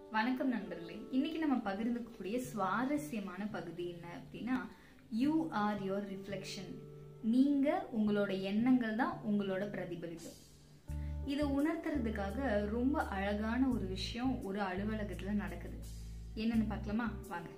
வணக்கம் நண்பர்களே இன்னைக்கு நம்ம பகிர்ந்துக்கக்கூடிய சுவாரஸ்யமான பகுதி என்ன அப்படின்னா யூ ஆர் யுவர் ரிஃப்ளெக்ஷன் நீங்க உங்களோட எண்ணங்கள் தான் உங்களோட பிரதிபலிப்பு இதை உணர்த்துறதுக்காக ரொம்ப அழகான ஒரு விஷயம் ஒரு அலுவலகத்துல நடக்குது என்னன்னு பார்க்கலாமா வாங்க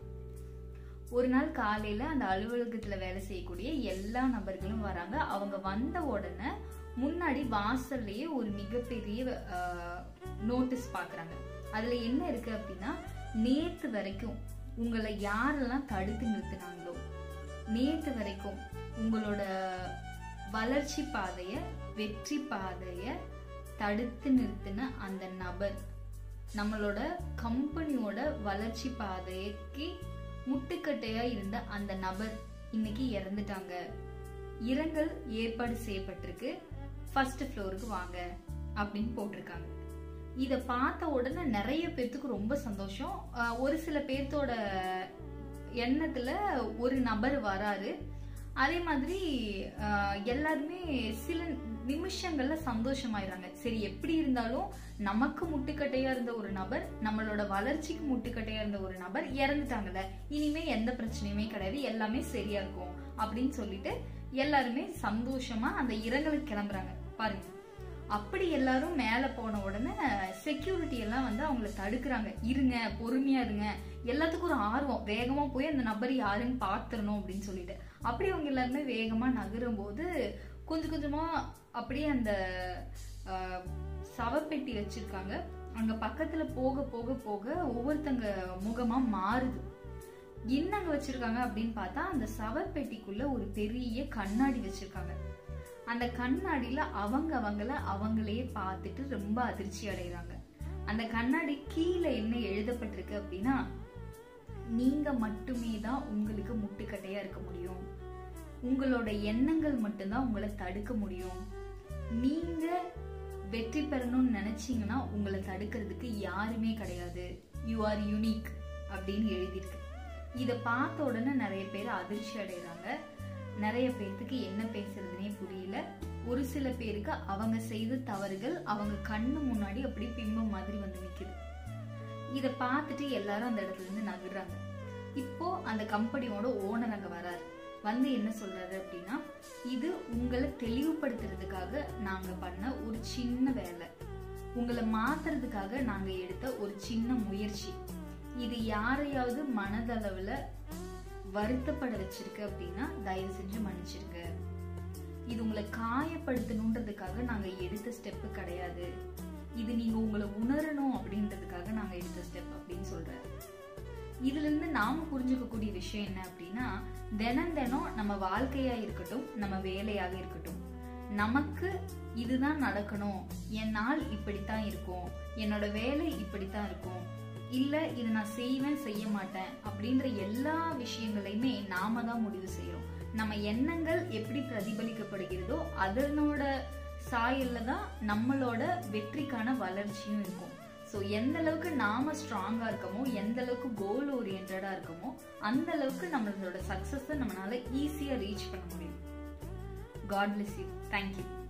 ஒரு நாள் காலையில அந்த அலுவலகத்துல வேலை செய்யக்கூடிய எல்லா நபர்களும் வராங்க அவங்க வந்த உடனே முன்னாடி வாசல்லையே ஒரு மிகப்பெரிய நோட்டீஸ் பாக்குறாங்க அதுல என்ன இருக்கு அப்படின்னா நேத்து வரைக்கும் உங்களை யாரெல்லாம் தடுத்து நிறுத்தினாங்களோ நேத்து வரைக்கும் உங்களோட வளர்ச்சி பாதைய வெற்றி பாதைய தடுத்து நிறுத்தின அந்த நபர் நம்மளோட கம்பெனியோட வளர்ச்சி பாதைக்கு முட்டுக்கட்டையா இருந்த அந்த நபர் இன்னைக்கு இறந்துட்டாங்க இரங்கல் ஏற்பாடு செய்யப்பட்டிருக்கு ஃபர்ஸ்ட் ஃப்ளோருக்கு வாங்க அப்படின்னு போட்டிருக்காங்க இத பார்த்த உடனே நிறைய பேர்த்துக்கு ரொம்ப சந்தோஷம் அஹ் ஒரு சில பேர்த்தோட எண்ணத்துல ஒரு நபர் வராரு அதே மாதிரி அஹ், எல்லாருமே சில நிமிஷங்கள்ல சந்தோஷமாயிடுறாங்க சரி எப்படி இருந்தாலும் நமக்கு முட்டுக்கட்டையா இருந்த ஒரு நபர் நம்மளோட வளர்ச்சிக்கு முட்டுக்கட்டையா இருந்த ஒரு நபர் இறந்துட்டாங்கல்ல இனிமே எந்த பிரச்சனையுமே கிடையாது எல்லாமே சரியா இருக்கும் அப்படின்னு சொல்லிட்டு எல்லாருமே சந்தோஷமா அந்த இரங்கலுக்கு கிளம்புறாங்க பாருங்க அப்படி எல்லாரும் மேல போன உடனே செக்யூரிட்டி எல்லாம் வந்து அவங்கள தடுக்கிறாங்க இருங்க பொறுமையா இருங்க எல்லாத்துக்கும் ஒரு ஆர்வம் வேகமா போய் அந்த நபர் யாருன்னு பாத்துறணும் அப்படின்னு சொல்லிட்டு அப்படி அவங்க எல்லாருமே வேகமா நகரும் போது கொஞ்சம் கொஞ்சமா அப்படியே அந்த ஆஹ், சவப்பெட்டி வச்சிருக்காங்க அங்க பக்கத்துல போக போக போக ஒவ்வொருத்தங்க முகமா மாறுது என்னங்க வச்சிருக்காங்க அப்படின்னு பார்த்தா அந்த சவப்பெட்டிக்குள்ள ஒரு பெரிய கண்ணாடி வச்சிருக்காங்க அந்த கண்ணாடியில அவங்க அவங்கள அவங்களே பார்த்துட்டு ரொம்ப அதிர்ச்சி அடைகிறாங்க அந்த கண்ணாடி கீழே என்ன எழுதப்பட்டிருக்கு அப்படின்னா நீங்க மட்டுமே தான் உங்களுக்கு முட்டுக்கட்டையா இருக்க முடியும் உங்களோட எண்ணங்கள் மட்டும்தான் உங்களை தடுக்க முடியும் நீங்க வெற்றி பெறணும்னு நினைச்சீங்கன்னா உங்களை தடுக்கிறதுக்கு யாருமே கிடையாது யூ ஆர் யூனிக் அப்படின்னு எழுதியிருக்கு இதை பார்த்த உடனே நிறைய பேர் அதிர்ச்சி அடைகிறாங்க நிறைய பேர்த்துக்கு என்ன பேசுறதுனே புரியல ஒரு சில பேருக்கு அவங்க செய்த தவறுகள் அவங்க கண்ணு முன்னாடி அப்படி பிம்பம் மாதிரி வந்து நிக்குது இத பார்த்துட்டு எல்லாரும் அந்த இடத்துல இருந்து நகர்றாங்க இப்போ அந்த கம்பெனியோட ஓனர் அங்க வராரு வந்து என்ன சொல்றாரு அப்படின்னா இது உங்களை தெளிவுபடுத்துறதுக்காக நாங்க பண்ண ஒரு சின்ன வேலை உங்களை மாத்துறதுக்காக நாங்க எடுத்த ஒரு சின்ன முயற்சி இது யாரையாவது மனதளவுல வருத்தப்பட வச்சிருக்கு அப்படின்னா தயவு செஞ்சு மன்னிச்சிருங்க இது உங்களை காயப்படுத்தணுன்றதுக்காக நாங்க எடுத்த ஸ்டெப் கிடையாது இது நீங்க உங்களை உணரணும் அப்படின்றதுக்காக நாங்க எடுத்த ஸ்டெப் அப்படின்னு சொல்றாரு இதுல இருந்து நாம புரிஞ்சுக்கக்கூடிய விஷயம் என்ன அப்படின்னா தினம் தினம் நம்ம வாழ்க்கையா இருக்கட்டும் நம்ம வேலையாக இருக்கட்டும் நமக்கு இதுதான் நடக்கணும் என் நாள் இப்படித்தான் இருக்கும் என்னோட வேலை இப்படித்தான் இருக்கும் இல்ல இது நான் செய்வேன் செய்ய மாட்டேன் அப்படின்ற எல்லா விஷயங்களையுமே நாம தான் முடிவு செய்யறோம் நம்ம எண்ணங்கள் எப்படி பிரதிபலிக்கப்படுகிறதோ அதனோட சாயல்ல தான் நம்மளோட வெற்றிக்கான வளர்ச்சியும் இருக்கும் ஸோ எந்த அளவுக்கு நாம ஸ்ட்ராங்கா இருக்கமோ எந்த அளவுக்கு கோல் ஓரியன்டா இருக்கமோ அந்த அளவுக்கு நம்மளோட சக்சஸை நம்மளால ஈஸியா ரீச் பண்ண முடியும் காட் பிளஸ் யூ தேங்க்யூ